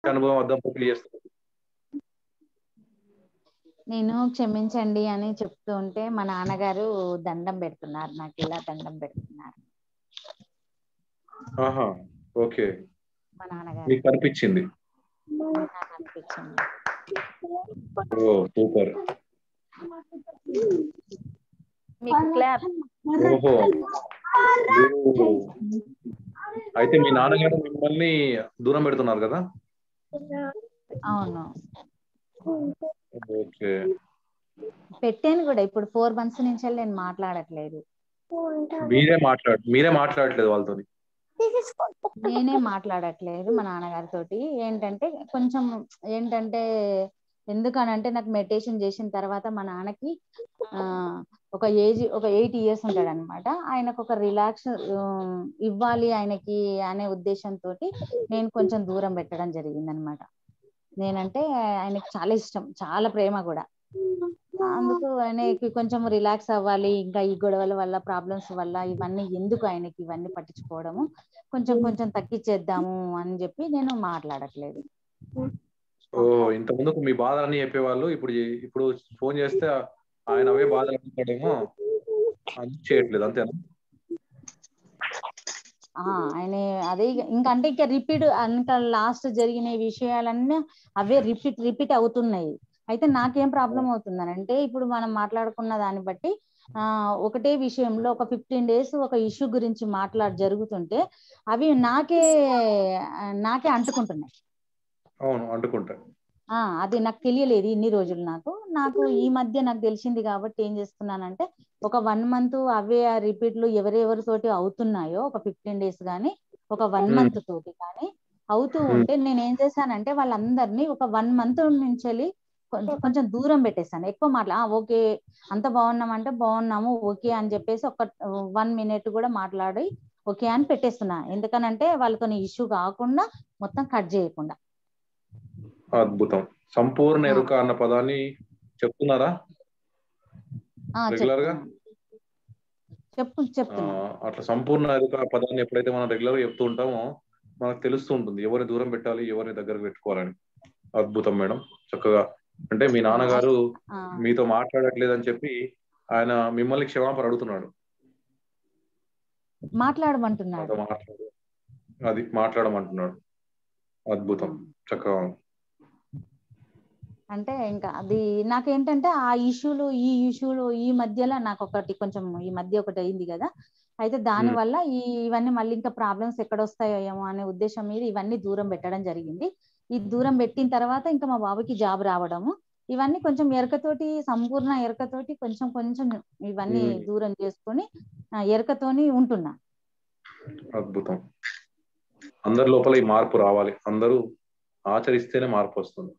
అనుభవం దంపతులు చేస్తారు నేను క్షమించండి అని చెప్తూ ఉంటే మా నాన్నగారు దండం పెడుతున్నారు నాకు ఇలా దండం పెడుతున్నారు ఆహా ఓకే మా నాన్నగారు మీకు కనిపించింది నాకు అనిపించింది ఓ సూపర్ మీకు క్లాప్ ఓహో ఓ. అయితే మీ నాన్నగారు మిమ్మల్ని దూరం పెడుతున్నారు కదా అవును ఓకే పెట్టాను కూడా ఇప్పుడు ఫోర్ మంత్స్ నుంచి నేను మాట్లాడట్లేదు మీరే మాట్లాడు మీరే మాట్లాడట్లేదు వాళ్ళతో నేనే మాట్లాడట్లేదు మా నాన్నగారితోటి ఏంటంటే కొంచెం ఏంటంటే ఎందుకనంటే నాకు మెడిటేషన్ చేసిన తర్వాత మా నాన్నకి ఆ ఒక ఏజ్ ఒక ఎయిట్ ఇయర్స్ ఉంటాడు అనమాట ఆయనకు ఒక రిలాక్స్ ఇవ్వాలి ఆయనకి అనే ఉద్దేశంతో నేను కొంచెం దూరం పెట్టడం జరిగింది అనమాట నేనంటే ఆయనకి చాలా ఇష్టం చాలా ప్రేమ కూడా అందుకు ఆయనకి కొంచెం రిలాక్స్ అవ్వాలి ఇంకా ఈ గొడవల వల్ల ప్రాబ్లమ్స్ వల్ల ఇవన్నీ ఎందుకు ఆయనకి ఇవన్నీ పట్టించుకోవడము కొంచెం కొంచెం తగ్గించేద్దాము అని చెప్పి నేను మాట్లాడట్లేదు ఓ ఇంత ముందుకు మీ బాధలన్నీ చెప్పేవాళ్ళు ఇప్పుడు ఇప్పుడు ఫోన్ చేస్తే ఆయన అవే బాధలు అంటాడేమో అది చేయట్లేదు అంతేనా ఆ ఆయన అదే ఇక- ఇంకా అంటే ఇంకా రిపీట్ ఇంకా లాస్ట్ జరిగిన విషయాలన్నీ అవే రిపీట్ రిపీట్ అవుతున్నాయి అయితే నాకేం ప్రాబ్లం అవుతుందనంటే ఇప్పుడు మనం మాట్లాడుకున్న దాన్ని బట్టి ఆ ఒకటే విషయంలో ఒక ఫిఫ్టీన్ డేస్ ఒక ఇష్యూ గురించి మాట్లాడి జరుగుతుంటే అవి నాకే ఆ, నాకే అంటుకుంటున్నాయి అవును అంటుకుంటా ఆ అది నాకు తెలియలేదు ఇన్ని రోజులు నాకు నాకు ఈ మధ్య నాకు తెలిసింది కాబట్టి ఏం చేస్తున్నానంటే ఒక వన్ మంత్ అవే ఆ రిపీట్లు ఎవరెవరితోటి అవుతున్నాయో ఒక ఫిఫ్టీన్ డేస్ కానీ ఒక వన్ Hmm. మంత్ తోటి కానీ అవుతూ Hmm. ఉంటే నేను ఏం చేశానంటే వాళ్ళందరినీ ఒక వన్ మంత్ నుంచి వెళ్ళి కొంచెం కొంచెం దూరం పెట్టేశాను ఎక్కువ మాట్లా "ఆ, ఓకే అంత బాగున్నామంటే బాగున్నాము ఓకే అని చెప్పేసి ఒక వన్ మినిట్ కూడా మాట్లాడి ఓకే అని పెట్టేస్తున్నా ఎందుకనంటే వాళ్ళతో ఇష్యూ కాకుండా మొత్తం కట్ చేయకుండా అద్భుతం సంపూర్ణ ఆ. ఎరుక అన్న పదాన్ని చెప్తున్నారా ఆ, రెగ్యులర్ గా చెప్తున్నాను. చెప్పు ఆ, చెప్తున్నా అట్లా సంపూర్ణ ఎరుక పదాన్ని ఎప్పుడైతే మనం రెగ్యులర్ గా చెప్తూ ఉంటామో మనకు తెలుస్తూ ఉంటుంది ఎవరిని దూరం పెట్టాలి ఎవరిని దగ్గరకు పెట్టుకోవాలని అద్భుతం మేడం చక్కగా అంటే మీ నాన్నగారు ఆ, మీతో మాట్లాడట్లేదని చెప్పి ఆయన మిమ్మల్ని క్షమాపణ అడుగుతున్నాడు మాట్లాడమంటున్నాడు నాతో మాట్లాడు అది మాట్లాడమంటున్నాడు అద్భుతం చక్కగా ఉంది. అంటే ఇంకా అది నాకేంటంటే ఆ ఇష్యూలు ఈ ఇష్యూలు ఈ మధ్యలో నాకు ఒకటి కొంచెం ఈ మధ్య ఒకటి అయింది కదా అయితే దాని మ్మ్. వల్ల ఈ ఇవన్నీ మళ్ళీ ఇంకా ప్రాబ్లమ్స్ ఎక్కడ వస్తాయో ఏమో అనే ఉద్దేశం మీద ఇవన్నీ దూరం పెట్టడం జరిగింది ఈ దూరం పెట్టిన తర్వాత ఇంకా మా బాబుకి జాబ్ రావడము ఇవన్నీ కొంచెం ఎరకతోటి సంపూర్ణ ఎరకతోటి కొంచెం కొంచెం ఇవన్నీ మ్మ్. దూరం చేసుకొని ఆ, ఎరకతోని ఉంటున్నా అద్భుతం అందరి లోపల ఈ మార్పు రావాలి అందరూ ఆచరిస్తేనే మార్పు వస్తుంది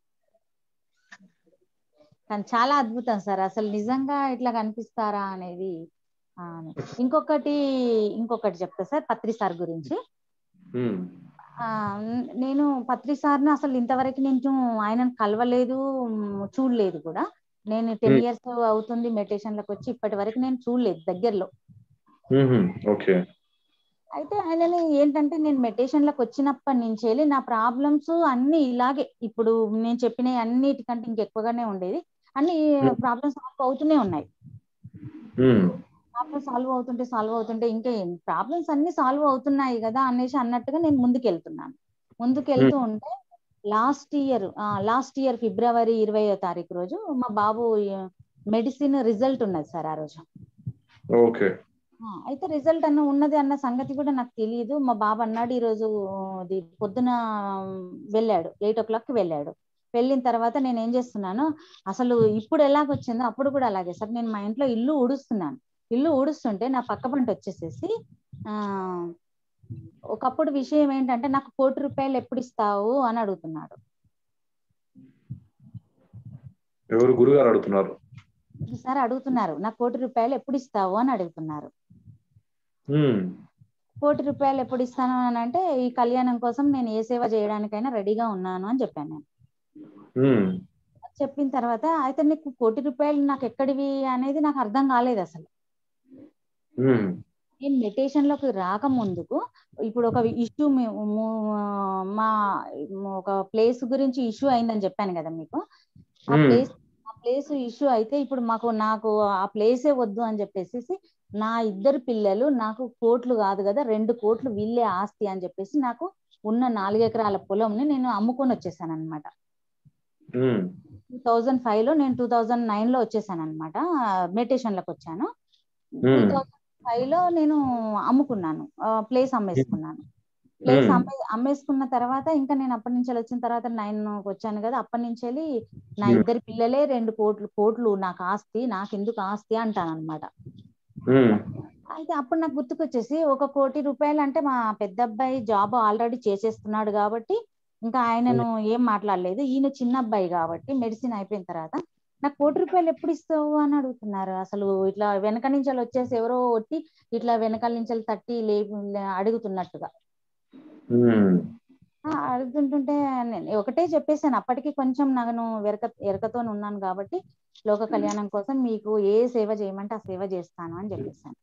కానీ చాలా అద్భుతం సార్ అసలు నిజంగా ఇట్లా కనిపిస్తారా అనేది ఆ, ఇంకొకటి ఇంకొకటి చెప్తా సార్ పత్రి సార్ గురించి మ్మ్. ఆ న్- నేను పత్రి సార్ని అసలు ఇంతవరకు నేను ఆయనను కలవలేదు మ్, చూడలేదు కూడా నేను టెన్ Hmm. ఇయర్స్ అవుతుంది మెడిటేషన్ లకు వచ్చి ఇప్పటి వరకు నేను చూడలేదు దగ్గరలో మ్మ్. ఓకే అయితే ఆయనని ఏంటంటే నేను మెడిటేషన్ లకు వచ్చినప్పటి నుంచి వెళ్ళి నా ప్రాబ్లమ్స్ అన్ని ఇలాగే ఇప్పుడు నేను చెప్పిన అన్నిటికంటే ఇంకెక్కువగానే ఉండేది అన్ని Hmm. ప్రాబ్లమ్స్ సాల్వ్ అవుతూనే ఉన్నాయి మ్మ్. ప్రాబ్లమ్స్ సాల్వ్ అవుతుంటే సాల్వ్ అవుతుంటే ఇంకా ప్రాబ్లమ్స్ అన్ని సాల్వ్ అవుతున్నాయి కదా అనేసి అన్నట్టుగా నేను ముందుకు వెళ్తున్నాను ముందుకు వెళ్తూ ఉంటే లాస్ట్ ఇయర్ లాస్ట్ ఇయర్ ఫిబ్రవరి ఇరవయో తారీఖు రోజు మా బాబు మెడిసిన్ రిజల్ట్ ఉన్నది సార్ ఆ రోజు ఓకే ఆ, అయితే రిజల్ట్ అన్న ఉన్నది అన్న సంగతి కూడా నాకు తెలియదు మా బాబు అన్నాడు ఈ రోజు ఇది పొద్దున వెళ్ళాడు ఎయిట్ ఓ క్లాక్ వెళ్ళాడు వెళ్ళిన తర్వాత నేను ఏం చేస్తున్నాను అసలు ఇప్పుడు ఎలాగొచ్చిందో అప్పుడు కూడా అలాగే సార్ నేను మా ఇంట్లో ఇల్లు ఊడుస్తున్నాను ఇల్లు ఊడుస్తుంటే నా పక్క పంట వచ్చేసేసి ఆ ఒకప్పుడు విషయం ఏంటంటే నాకు కోటి రూపాయలు ఎప్పుడు ఇస్తావు అని అడుగుతున్నాడు ఎవరు గురుగారు అడుగుతున్నారు సార్ అడుగుతున్నారు నాకు కోటి రూపాయలు ఎప్పుడు ఇస్తావు అని అడుగుతున్నారు మ్మ్. కోటి రూపాయలు ఎప్పుడు ఇస్తాను అని అంటే ఈ కళ్యాణం కోసం నేను ఏ సేవ చేయడానికైనా రెడీగా ఉన్నాను అని చెప్పాను నేను మ్మ్. చెప్పిన తర్వాత అయితే నీకు కోటి రూపాయలు నాకు ఎక్కడివి అనేది నాకు అర్థం కాలేదు అసలు మ్మ్. నేను మెడిటేషన్ లోకి రాక ముందుకు ఇప్పుడు ఒక ఇష్యూ మా ఒక ప్లేస్ గురించి ఇష్యూ అయిందని చెప్పాను కదా మీకు ఆ మ్మ్. ప్లేస్ ఆ ప్లేస్ ఇష్యూ అయితే ఇప్పుడు మాకు నాకు ఆ ప్లేసే వద్దు అని చెప్పేసి నా ఇద్దరు పిల్లలు నాకు కోట్లు కాదు కదా రెండు కోట్లు వీళ్ళే ఆస్తి అని చెప్పేసి నాకు ఉన్న నాలుగు ఎకరాల పొలంని నేను అమ్ముకొని వచ్చేసాను అనమాట మ్మ్. టూ థౌజండ్ ఫైవ్ లో నేను టూ థౌజండ్ నైన్ లో వచ్చేసాను అనమాట మెడిటేషన్ లకు వచ్చాను టూ మ్మ్. థౌజండ్ ఫైవ్ లో నేను అమ్ముకున్నాను ప్లేస్ అమ్మేసుకున్నాను ప్లేస్ మ్మ్. అమ్మే అమ్మేసుకున్న తర్వాత ఇంకా నేను అప్పటి నుంచి వచ్చిన తర్వాత నైన్ వచ్చాను కదా అప్పటి నుంచి వెళ్ళి నా మ్మ్. ఇద్దరు పిల్లలే రెండు కోట్లు కోట్లు నాకు ఆస్తి నాకు ఎందుకు ఆస్తి అంటాను అనమాట మ్మ్. అయితే అప్పుడు నాకు గుర్తుకొచ్చేసి ఒక కోటి రూపాయలు అంటే మా పెద్ద అబ్బాయి జాబ్ ఆల్రెడీ చేసేస్తున్నాడు కాబట్టి ఇంకా ఆయనను ఏం మాట్లాడలేదు ఈయన చిన్న అబ్బాయి కాబట్టి మెడిసిన్ అయిపోయిన తర్వాత నాకు కోటి రూపాయలు ఎప్పుడు ఇస్తావు అని అడుగుతున్నారు అసలు ఇట్లా వెనక నుంచి వచ్చేసి ఎవరో వచ్చి ఇట్లా వెనకాల నుంచి తట్టి లే అడుగుతున్నట్టుగా మ్మ్. ఆ, అడుగుతుంటుంటే నేను ఒకటే చెప్పేసాను అప్పటికి కొంచెం నేను ఎరక ఎరకతో ఉన్నాను కాబట్టి లోక కళ్యాణం కోసం మీకు ఏ సేవ చేయమంటే ఆ సేవ చేస్తాను అని చెప్పేసాను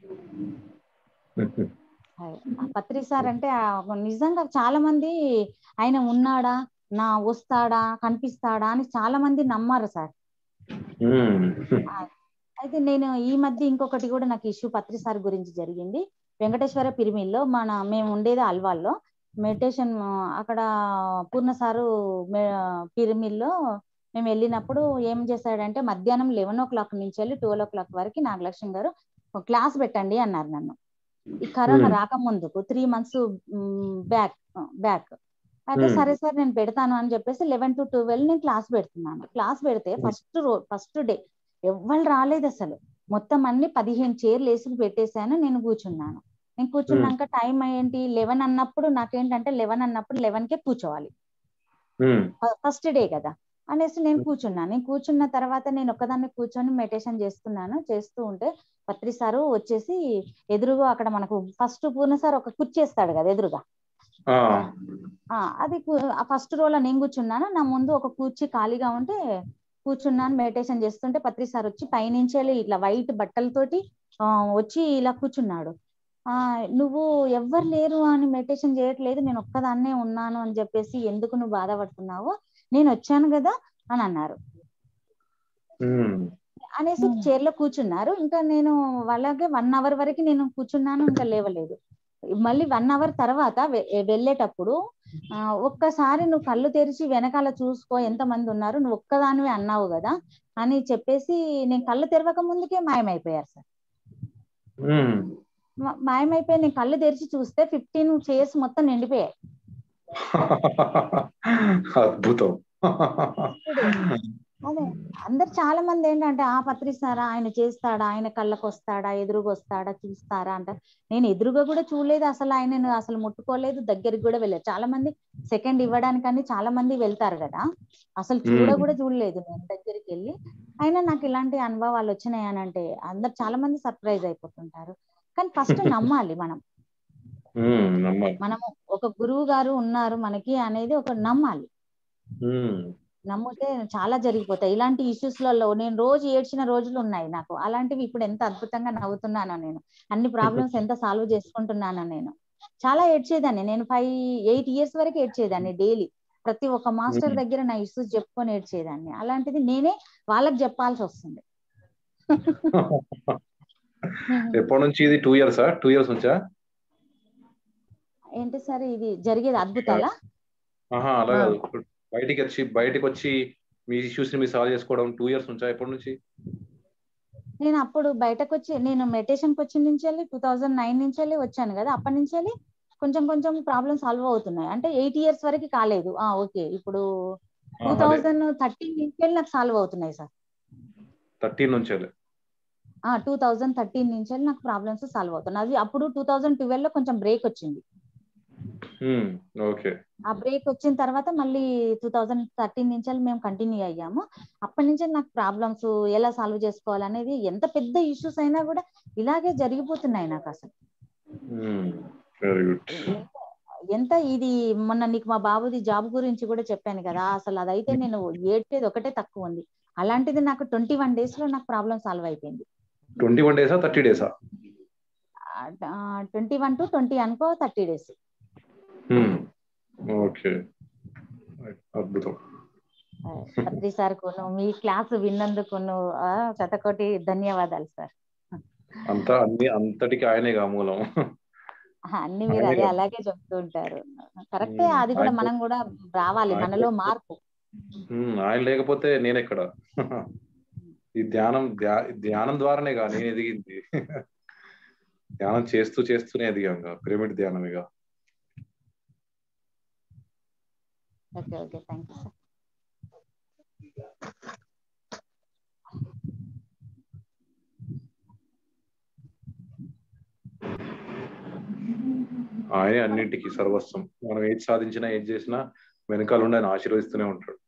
అదే. ఆ పత్రి సార్ అంటే ఆ ఒక నిజంగా చాలా మంది ఆయన ఉన్నాడా నా వస్తాడా కనిపిస్తాడా అని చాలా మంది నమ్మారు సార్ మ్మ్. అయితే నేను ఈ మధ్య ఇంకొకటి కూడా నాకు ఇష్యూ పత్రి సార్ గురించి జరిగింది వెంకటేశ్వర పిరిమిల్లో మన మేము ఉండేది అల్వాల్లో మెడిటేషన్ అక్కడ పూర్ణ సారు పిరిమిల్లో మేము వెళ్ళినప్పుడు ఏం చేశాడంటే మధ్యాహ్నం లెవెన్ ఓ క్లాక్ నుంచి వెళ్ళి ట్వెల్వ్ ఓ క్లాక్ వరకు నాగలక్ష్మి గారు ఒక క్లాస్ పెట్టండి అన్నారు నన్ను ఈ కరోనా Hmm. రాకముందుకు త్రీ మంత్స్ బ్యాక్ బ్యాక్ అయితే Hmm. సరే సార్ నేను పెడతాను అని చెప్పేసి లెవెన్ టు ట్వెల్వ్ నేను క్లాస్ పెడుతున్నాను క్లాస్ పెడితే ఫస్ట్ రో ఫస్ట్ డే ఎవ్వరు రాలేదు అసలు మొత్తం అన్ని పదిహేను చైర్లు వేసి పెట్టేశాను నేను కూర్చున్నాను నేను కూర్చున్నాక టైం ఏంటి లెవెన్ అన్నప్పుడు నాకేంటంటే లెవెన్ అన్నప్పుడు లెవెన్ కే కూర్చోవాలి మ్మ్. ఫస్ట్ డే కదా అనేసి నేను కూర్చున్నాను నేను కూర్చున్న తర్వాత నేను ఒక్కదాన్ని కూర్చొని మెడిటేషన్ చేస్తున్నాను చేస్తూ ఉంటే పత్రి సారు వచ్చేసి ఎదురుగా అక్కడ మనకు ఫస్ట్ పూర్ణ సార్ ఒక కుర్చేస్తాడు కదా ఎదురుగా ఆ. ఆ అది ఫస్ట్ రోలో నేను కూర్చున్నాను నా ముందు ఒక కూర్చి ఖాళీగా ఉంటే కూర్చున్నాను మెడిటేషన్ చేస్తుంటే పత్రి సార్ వచ్చి పైనుంచి వెళ్ళి ఇట్లా వైట్ బట్టలతోటి ఆ, వచ్చి ఇలా కూర్చున్నాడు ఆ నువ్వు ఎవ్వరు లేరు అని మెడిటేషన్ చేయట్లేదు నేను ఒక్కదాన్నే ఉన్నాను అని చెప్పేసి ఎందుకు నువ్వు బాధపడుతున్నావు నేను వచ్చాను కదా అని అన్నారు మ్మ్. అనేసి చైర్ లో కూర్చున్నారు ఇంకా నేను అలాగే వన్ అవర్ వరకు నేను కూర్చున్నాను ఇంకా లేవలేదు మళ్ళీ వన్ అవర్ తర్వాత వె- వెళ్ళేటప్పుడు ఆ, ఒక్కసారి నువ్వు కళ్ళు తెరిచి వెనకాల చూసుకో ఎంత మంది ఉన్నారు నువ్వు ఒక్కదానివే అన్నావు కదా అని చెప్పేసి నేను కళ్ళు తెరవక ముందుకే మాయమైపోయారు సార్ మ్మ్. మా- మాయమైపోయి నేను కళ్ళు తెరిచి చూస్తే ఫిఫ్టీన్ చైర్స్ మొత్తం నిండిపోయాయి అద్భుతం అదే అందరు చాలా మంది ఏంటంటే ఆ పత్రిస్తారా ఆయన చేస్తాడా ఆయన కళ్ళకు వస్తాడా ఎదురుగా వస్తాడా చూస్తారా అంట నేను ఎదురుగా కూడా చూడలేదు అసలు ఆయనను అసలు ముట్టుకోలేదు దగ్గరికి కూడా వెళ్ళలేదు చాలా మంది సెకండ్ ఇవ్వడానికని చాలా మంది వెళ్తారు కదా అసలు చూడ మ్మ్. కూడా చూడలేదు నేను దగ్గరికి వెళ్ళి అయినా నాకు ఇలాంటి అనుభవాలు వచ్చినాయి అని అంటే అందరు చాలా మంది సర్ప్రైజ్ అయిపోతుంటారు కానీ ఫస్ట్ నమ్మాలి మనం మ్మ్. నమ్మాలి మనము ఒక గురువు గారు ఉన్నారు మనకి అనేది ఒక నమ్మాలి మ్మ్. నమ్మితే చాలా జరిగిపోతాయి ఇలాంటి ఇష్యూస్ లలో నేను రోజు ఏడ్చిన రోజులు ఉన్నాయి నాకు అలాంటివి ఇప్పుడు ఎంత అద్భుతంగా నవ్వుతున్నానో నేను అన్ని ప్రాబ్లమ్స్ ఎంత సాల్వ్ చేసుకుంటున్నానో నేను చాలా ఏడ్చేదాన్ని నేను ఫైవ్ ఎయిట్ ఇయర్స్ వరకు ఏడ్చేదాన్ని డైలీ ప్రతి ఒక్క మాస్టర్ మ్మ్. దగ్గర నా ఇష్యూస్ చెప్పుకొని ఏడ్చేదాన్ని అలాంటిది నేనే వాళ్ళకి చెప్పాల్సి వస్తుంది ఎప్పటి నుంచి ఇది టూ ఇయర్సా టూ ఇయర్స్ నుంచా ఏంటి సార్ ఇది జరిగేది అద్భుతాలా ఆహా అలా ఆ. కాదు బయటికి వచ్చి బయటికి వచ్చి మీ ఇష్యూస్ ని మీరు సాల్వ్ చేసుకోవడం టూ ఇయర్స్ నుంచా ఎప్పటి నుంచి నేను అప్పుడు బయటకు వచ్చి నేను మెడిటేషన్ కి వచ్చిన నుంచి వెళ్ళి టూ థౌజండ్ నైన్ నుంచి వెళ్ళి వచ్చాను కదా అప్పటి నుంచి వెళ్ళి కొంచెం కొంచెం ప్రాబ్లమ్ సాల్వ్ అవుతున్నాయి అంటే ఎయిట్ ఇయర్స్ వరకు కాలేదు ఆ ఓకే ఇప్పుడు ఆ, టూ అదే థౌజండ్ థర్టీన్ నుంచి వెళ్ళి నాకు సాల్వ్ అవుతున్నాయి సార్ థర్టీన్ నుంచి వెళ్ళి. ఆ టూ థౌజండ్ థర్టీన్ నుంచి వెళ్ళి నాకు ప్రాబ్లమ్స్ సాల్వ్ అవుతున్నాయి అది అప్పుడు టూ థౌజండ్ ట్వెల్వ్ లో కొంచెం బ్రేక్ వచ్చింది మ్మ్. ఓకే ఆ బ్రేక్ వచ్చిన తర్వాత మళ్ళీ టూ థౌజండ్ థర్టీన్ నుంచి వెళ్ళి మేము కంటిన్యూ అయ్యాము అప్పటి నుంచి నాకు ప్రాబ్లమ్స్ ఎలా సాల్వ్ చేసుకోవాలనేది ఎంత పెద్ద ఇష్యూస్ అయినా కూడా ఇలాగే జరిగిపోతున్నాయి నాకు అసలు వెరీ గుడ్ ఎంత ఇది మొన్న నీకు మా బాబుది జాబ్ గురించి కూడా చెప్పాను కదా అసలు అదైతే నేను ఏడ్చేది ఒకటే తక్కువ ఉంది అలాంటిది నాకు ట్వంటీ వన్ డేస్ లో నాకు ప్రాబ్లం సాల్వ్ అయిపోయింది ట్వంటీ వన్ డేసా థర్టీ డేసా ట్వంటీ వన్ టు ట్వంటీ అనుకో థర్టీ డేస్ ఓకే అద్భుతం పత్రి సార్ కొను మీ క్లాస్ విన్నందుకును ఆ, శతకోటి ధన్యవాదాలు సార్ అంతా అన్ని అంతటికి ఆయనే మూలం అన్ని మీరు అలాగే. అదే అలాగే చెప్తూ ఉంటారు కరెక్టే ఉమ్, అది కూడా ఆయన- మనం కూడా రావాలి ఆయన మనలో లేకపోతే- మార్పు ఉమ్, ఆయన లేకపోతే నేనెక్కడ ఈ ధ్యానం ధ్యా- ధ్యానం ద్వారానే గా నేను ఎదిగింది ధ్యానం చేస్తూ చేస్తూనే ఎదిగాంగా పిరమిడ్ ధ్యానమేగా okay okay thank you sir ఆయనే అన్నింటికి సర్వస్వం మనం ఏది సాధించినా ఏది చేసినా వెనకాల ఉండి ఆయన ఆశీర్వదిస్తూనే ఉంటాడు